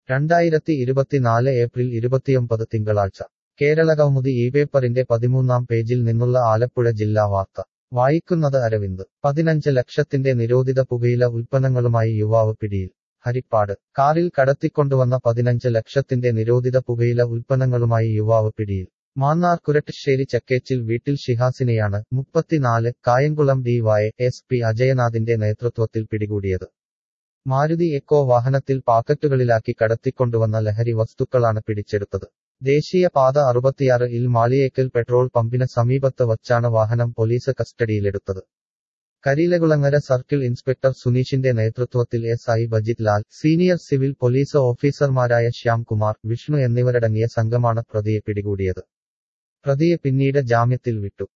രണ്ടായിരത്തി ഇരുപത്തിനാല് ഏപ്രിൽ ഇരുപത്തിയൊമ്പത് തിങ്കളാഴ്ച കേരളകൗമുദി ഈ പേപ്പറിന്റെ പതിമൂന്നാം പേജിൽ നിന്നുള്ള ആലപ്പുഴ ജില്ലാ വാർത്ത വായിക്കുന്നത് അരവിന്ദ് പതിനഞ്ച് ലക്ഷത്തിന്റെ നിരോധിത പുകയില ഉൽപ്പന്നങ്ങളുമായി യുവാവ് പിടിയിൽ ഹരിപ്പാട് കാറിൽ കടത്തിക്കൊണ്ടുവന്ന പതിനഞ്ച് ലക്ഷത്തിന്റെ നിരോധിത പുകയില ഉൽപ്പന്നങ്ങളുമായി യുവാവ് പിടിയിൽ മാന്നാർ കുരട്ടിശ്ശേരി ചക്കേച്ചിൽ വീട്ടിൽ ഷിഹാസിനെയാണ് മുപ്പത്തിനാല് Kayamkulam D Y S P അജയനാഥിന്റെ നേതൃത്വത്തിൽ പിടികൂടിയത് മാരുതി എക്കോ വാഹനത്തിൽ പാക്കറ്റുകളിലാക്കി കടത്തിക്കൊണ്ടുവന്ന ലഹരി വസ്തുക്കളാണ് പിടിച്ചെടുത്തത് ദേശീയ പാത അറുപത്തിയാറ് ഇൽ മാളിയേക്കൽ പെട്രോൾ പമ്പിന് സമീപത്ത് വച്ചാണ് വാഹനം പോലീസ് കസ്റ്റഡിയിലെടുത്തത് കരിയിലകുളങ്ങര സർക്കിൾ ഇൻസ്പെക്ടർ സുനീഷിന്റെ നേതൃത്വത്തിൽ S I Bajith Lal senior civil police ഓഫീസർമാരായ ശ്യാംകുമാർ വിഷ്ണു എന്നിവരടങ്ങിയ സംഘമാണ് പ്രതിയെ പിടികൂടിയത് പ്രതിയെ പിന്നീട് ജാമ്യത്തിൽ വിട്ടു